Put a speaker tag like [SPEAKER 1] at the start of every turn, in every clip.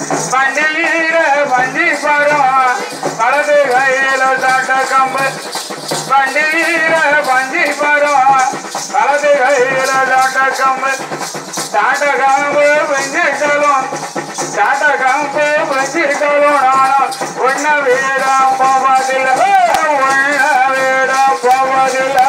[SPEAKER 1] வண்டியில வண்டி பரம் வலது கையில சாட்ட கம்பு வண்டியில வண்டி பரம் வலது கையில சாட்ட கம்பு சாட்ட கம்பு வெஞ்சிட்டலும் சாட்ட கம்பு வெஞ்சிட்டலும் நானும் உன்ன வீடம் போவதில்லை உன்ன வீடம் போவதில்லை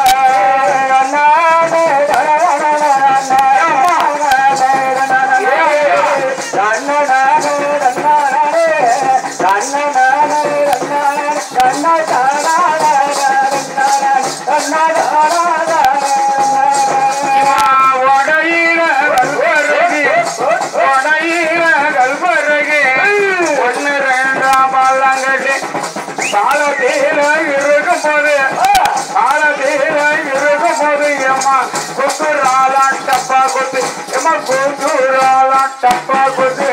[SPEAKER 1] உடையில கல்வரகி உடையில கல்வரகி ஒன்னு ரெண்டாம் பல்லாங்கட்டி காலத்தீல இருக்கும் போது காலத்தீல இருக்கும் போது எம்மா குத்துராலாம் டப்பா குத்து எம்மா குத்துராலாம் டப்பா குத்து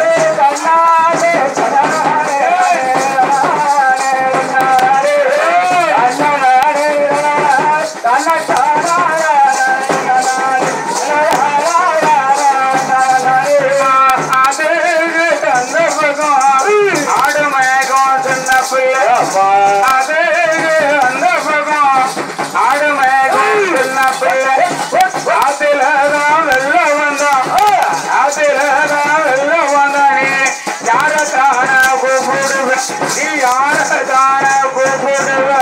[SPEAKER 1] அது அந்த பக்கம் ஆடு மயக்கம் சின்ன பிள்ளை அது அந்த பக்கம் ஆடு மயக்கம் சின்ன பிள்ளை ஆத்தில தான் வெள்ள வந்தான் ஆத்தில தான் வெள்ள வந்தான் நீ யார தான கூப்பிடுவ நீ யார தான கூப்பிடுவ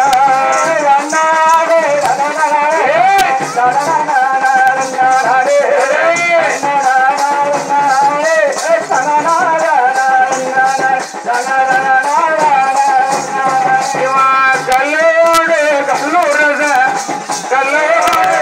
[SPEAKER 1] இவன் கல்லோடு கல்லூரத கல்லோடு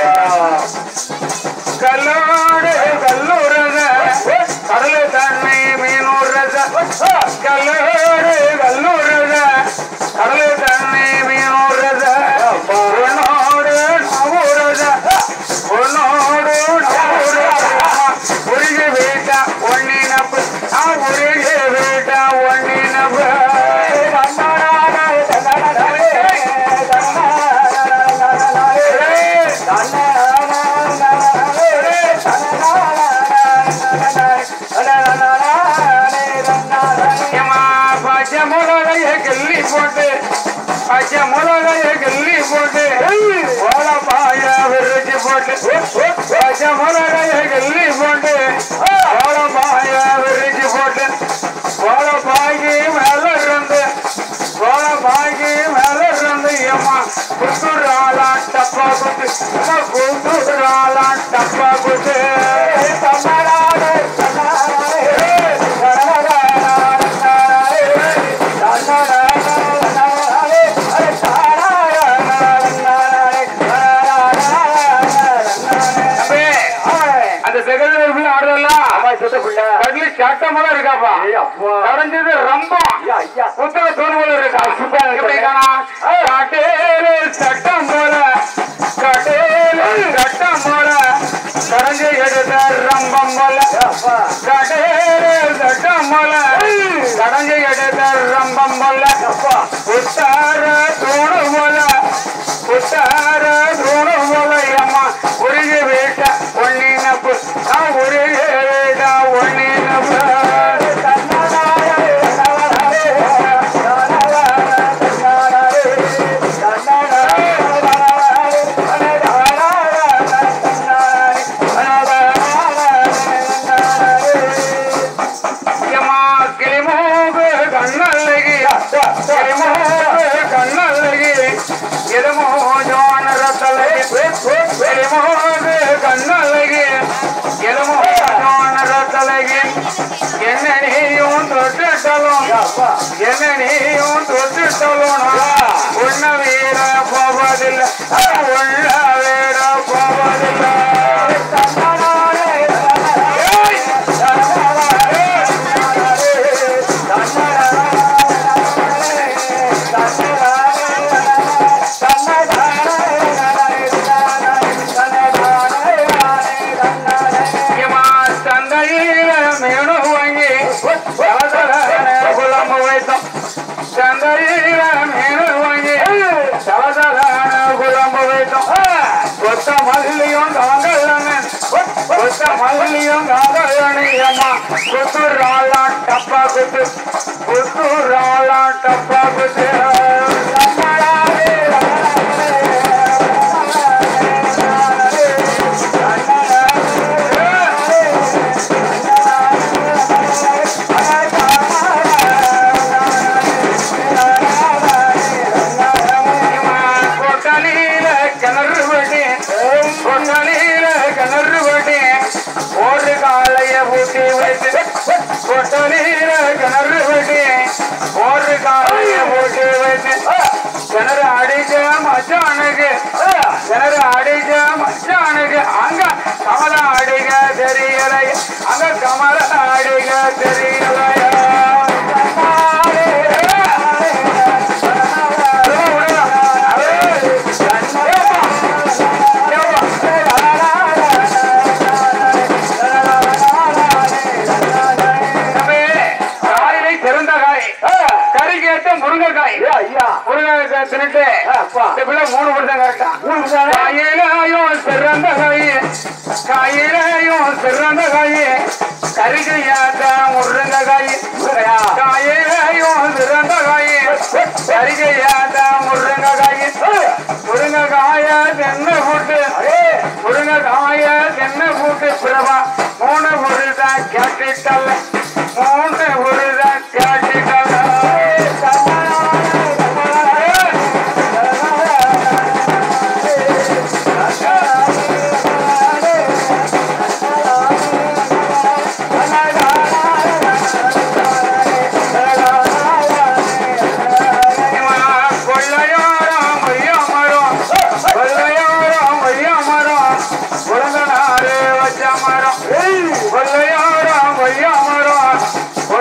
[SPEAKER 1] கல்லோடு கல்லூரத கடல் தண்ணி மீனூரத கல்லோடு கல்லூரத கடல் தண்ணி மீனூரத உன்னோடு நவூரத உன்னோடு நவூரத உருகி வீட்டா ஒன்னினப்பு நான் உருகி வீட்டா ஒன்னினப்பு ஏம்மா, பச்சை மிளகாய கிள்ளி போட்டு பச்சை மிளகாய கிள்ளி போட்டு ஓலப்பாய விரிச்சு போட்டு பச்சை மிளகாய கிள்ளி போட்டு ஓலப்பாய விரிச்சு போட்டு ஓலப்பாய்க்கு மேல இருந்து ஓலப்பாய்க்கு மேல இருந்து ஏமா குத்துறாளா டப்பா குத்து அம்மா குத்துறாளா டப்பா குத்து தம்பி, அந்த செகண்ட் பிள்ளை ஆடுறதெல்லாம் கடலி சட்டமெல்லாம் இருக்காப்பா கரைஞ்சது ரொம்ப புத்தக தோல் போல இருக்கா எப்படி காணா கட்டேலு சட்டம் போல கட்டேலு சட்டம் போல கரைஞ்சு எடுத்த ரம்பம் போல கட்டேலு சட்டம் போல கரைஞ்சு எடுத்த ரம்பம் போல புத்தார தூணு போல புத்தார தூணு போல அம்மா உருகி வீட்ட ஒன்னினப்பு நான் உருகி வீட்ட ஒன்னினப்பு ಯಮ್ಮ ಕಿಳಿಮೋಗ ಕಣ್ಣಲ್ಲಿಗೆ ಕಿಳಿಮೋಗ ಕಣ್ಣಲ್ಲಿಗೆ ಎದಮೋ ಜೋನರ ತಲೆಗೆ ಕಿಳಿಮೋಗ ಕಣ್ಣಲ್ಲಿಗೆ ಎದಮೋ ಜೋನರ ತಲೆಗೆ என்ன நீயும் தொட்டுட்டலும் என்ன நீயும் தொட்டுட்டலும் உன்ன வீர போவதில்லை உள்ள வீர போவதில்லை ஏமா சந்தையில மீனு வாங்கி தலதலன குழம்பு வைத்தோம் சந்தையில மீனு வாங்கி தலதலன குழம்பு வைத்தோம் கொத்த மல்லியும் காங்கல்லன்னு கொத்த மல்லியும் காங்கல்லன்னு அம்மா கொத்துறாளான் டப்பா குத்து புத்தூராளாம் டப்பா குத்து கொட்டலியில கிணறு வெட்டி கொட்டலியில கிணறு வெட்டி ஒரு காலைய பூட்டி வைத்து கொட்டலியில கிணறு வெட்டி ஒரு காலைய பூட்டி வைத்து கிணறு அடிச்ச மச்சானுக்கு கிணறு அடிச்ச மச்சானுக்கு அங்க கமல அடிக்க தெரியலை அங்க கமல அடிக்க தெரியலையா காயிலை திறந்த காய் கறிக்கு ஏத்த முருங்கைக்காய் முருங்கைக்காய் தின்னுட்டு இந்த பிள்ளை மூணு வருஷம் கரெக்டா காயிலையும் சிறந்த காய் காயிலையும் சிறந்த காய் கறிக்கு ஏத்த முருங்கைக்காய் காயிலையும் சிறந்த காய் கறிக்கு ஏத்த முருங்கைக்காய் முருங்கைக்காய தென்னை போட்டு முருங்கைக்காய தென்னை போட்டு பிரபா மூணு பொருள் தான் கேட்டுட்டல்ல மூணு பொருள் தான் கேட்டுட்டல்ல கொள்ளையோரம் ஐயமரம் கொள்ளையோரம் ஐயமரம் முருங்கனாறு வச்ச மரம் கொள்ளையோரம் ஐயமரம்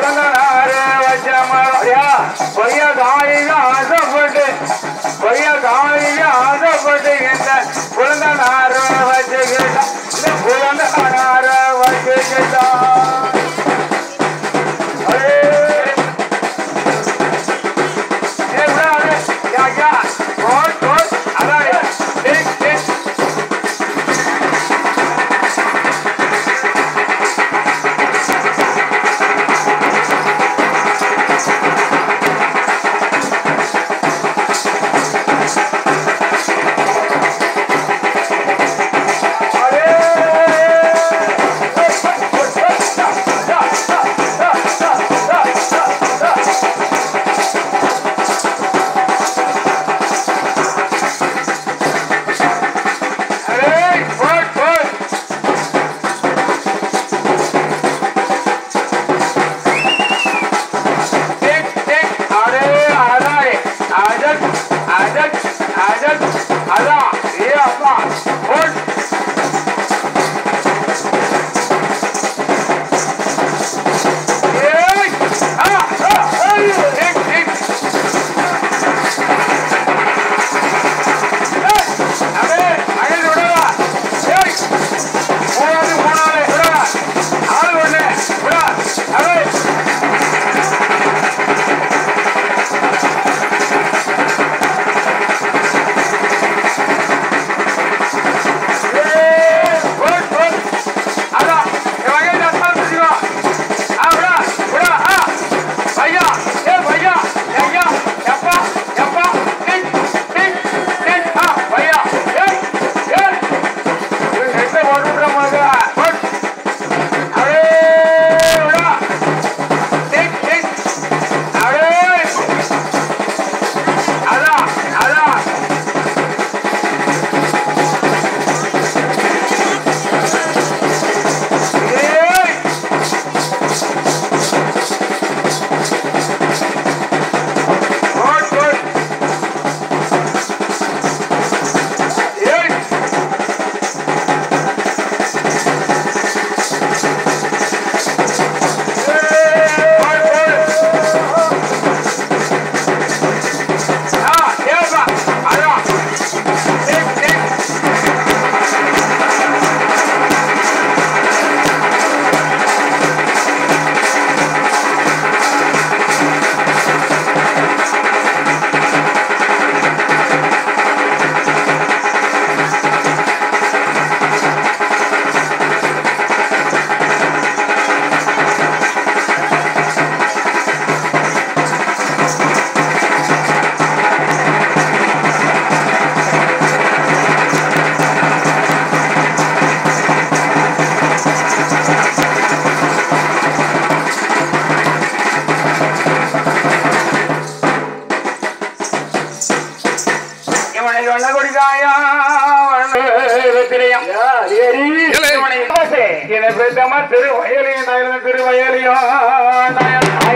[SPEAKER 1] குளத்திலையும் இவனை இதை பெத்தமா திருவயலியும் திருவயலியும்